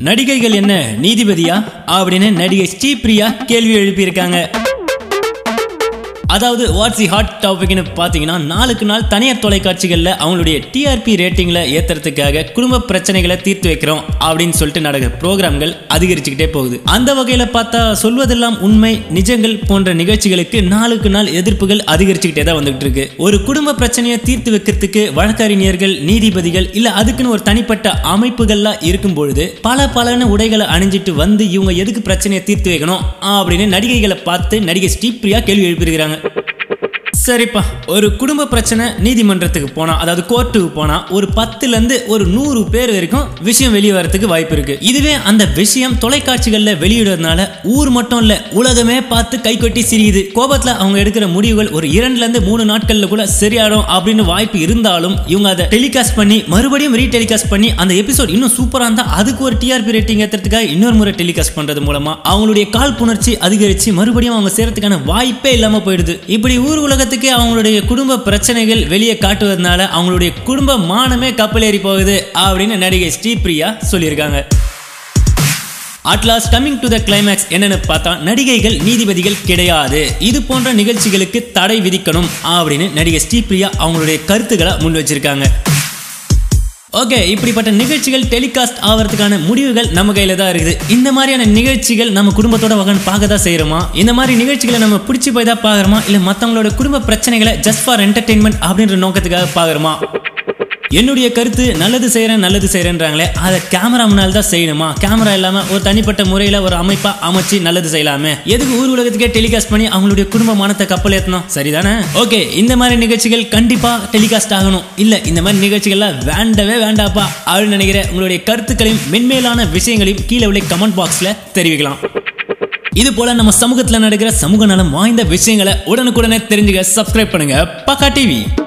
நடிகைகள் என்ன நீதிபதியா அப்படின்னு நடிகை ஸ்ரீபிரியா கேள்வி எழுப்பியிருக்காங்க அதாவது வாட்ஸ் தி ஹாட் டாபிக்னு பார்த்தீங்கன்னா நாளுக்கு நாள் தனியார் தொலைக்காட்சிகளில் அவங்களுடைய டிஆர்பி ரேட்டிங்கில் ஏற்றுறதுக்காக குடும்ப பிரச்சனைகளை தீர்த்து வைக்கிறோம் அப்படின்னு சொல்லிட்டு நடக்கிற ப்ரோக்ராம்கள் அதிகரிச்சுக்கிட்டே போகுது அந்த வகையில் பார்த்தா சொல்வதெல்லாம் உண்மை நிஜங்கள் போன்ற நிகழ்ச்சிகளுக்கு நாளுக்கு நாள் எதிர்ப்புகள் அதிகரிச்சுக்கிட்டே தான் வந்துகிட்டு இருக்கு ஒரு குடும்ப பிரச்சனையை தீர்த்து வைக்கிறதுக்கு வழக்கறிஞர்கள் நீதிபதிகள் இல்லை அதுக்குன்னு ஒரு தனிப்பட்ட அமைப்புகள்லாம் இருக்கும் பொழுது பல பலன்னு உடைகளை அணிஞ்சிட்டு வந்து இவங்க எதுக்கு பிரச்சனையை தீர்த்து வைக்கணும் அப்படின்னு நடிகைகளை பார்த்து நடிகை ஸ்ரீபிரியா கேள்வி எழுப்பியிருக்கிறாங்க சரிப்பா ஒரு குடும்ப பிரச்சனை நீதிமன்றத்துக்கு போனா அதாவது கோர்ட்டுக்கு போனா ஒரு பத்துல இருந்து ஒரு நூறு பேர் வரைக்கும் விஷயம் வெளியே வரதுக்கு வாய்ப்பு இருக்கு இதுவே அந்த விஷயம் தொலைக்காட்சிகள்ல வெளியிடுறதுனால ஊர் மட்டும் இல்ல உலகமே பார்த்து கை கொட்டி சிரியுது கோபத்துல அவங்க எடுக்கிற முடிவுகள் ஒரு இரண்டுல இருந்து மூணு நாட்கள்ல கூட சரியாடும் அப்படின்னு வாய்ப்பு இருந்தாலும் இவங்க அதை டெலிகாஸ்ட் பண்ணி மறுபடியும் ரீடெலிகாஸ்ட் பண்ணி அந்த எபிசோட் இன்னும் சூப்பரா இருந்தா அதுக்கு ஒரு டிஆர்பி ரேட்டிங் ஏத்துறதுக்காக இன்னொரு முறை டெலிகாஸ்ட் பண்றது மூலமா அவங்களுடைய காழ்ப்புணர்ச்சி அதிகரிச்சு மறுபடியும் அவங்க சேரத்துக்கான வாய்ப்பே இல்லாம போயிடுது இப்படி ஊர் உலகத்துக்கு அவங்களுடைய குடும்ப பிரச்சனைகள் வெளியே காட்டுவதனால அவங்களுடைய குடும்ப மானமே கப்பலேறி போகுது அப்படின்னு நடிகை ஸ்ரீபிரியா சொல்லியிருக்காங்க at last coming to the climax என்னன்னு பார்த்தா நடிகைகள் நீதிபதிகள் கிடையாது இது போன்ற நிகழ்ச்சிகளுக்கு தடை விதிக்கணும் அப்படின்னு நடிகை ஸ்ரீபிரியா அவங்களுடைய கருத்துக்களை முன் வச்சிருக்காங்க ஓகே இப்படிப்பட்ட நிகழ்ச்சிகள் டெலிகாஸ்ட் ஆகிறதுக்கான முடிவுகள் நம்ம கையில தான் இருக்குது இந்த மாதிரியான நிகழ்ச்சிகள் நம்ம குடும்பத்தோட உட்காந்து பார்க்க தான் செய்யறோமா இந்த மாதிரி நிகழ்ச்சிகளை நம்ம பிடிச்சி போய் தான் பார்க்குறோமா இல்லை மற்றவங்களோட குடும்ப பிரச்சனைகளை ஜஸ்ட் ஃபார் என்டர்டெயின்மெண்ட் அப்படின்ற நோக்கத்துக்காக பார்க்குறோமா என்னுடைய கருத்து நல்லது செய்கிறேன் நல்லது செய்கிறேன்றாங்களே அதை கேமரா முன்னால் தான் செய்யணுமா கேமரா இல்லாமல் ஒரு தனிப்பட்ட முறையில் ஒரு அமைப்பாக அமைச்சு நல்லது செய்யலாமே எதுக்கு ஊர் உலகத்துக்கே டெலிகாஸ்ட் பண்ணி அவங்களுடைய குடும்ப மானத்தை கப்பல் ஏற்றணும் சரிதானே ஓகே இந்த மாதிரி நிகழ்ச்சிகள் கண்டிப்பாக டெலிகாஸ்ட் ஆகணும் இல்லை இந்த மாதிரி நிகழ்ச்சிகள்லாம் வேண்டவே வேண்டாப்பா அப்படின்னு நினைக்கிற உங்களுடைய கருத்துக்களையும் மென்மேலான விஷயங்களையும் கீழே உள்ள கமெண்ட் பாக்ஸில் தெரிவிக்கலாம் இது போல நம்ம சமூகத்தில் நடக்கிற சமூக நலம் வாய்ந்த விஷயங்களை உடனுக்குடனே தெரிஞ்சுக்க சப்ஸ்கிரைப் பண்ணுங்க பக்கா டிவி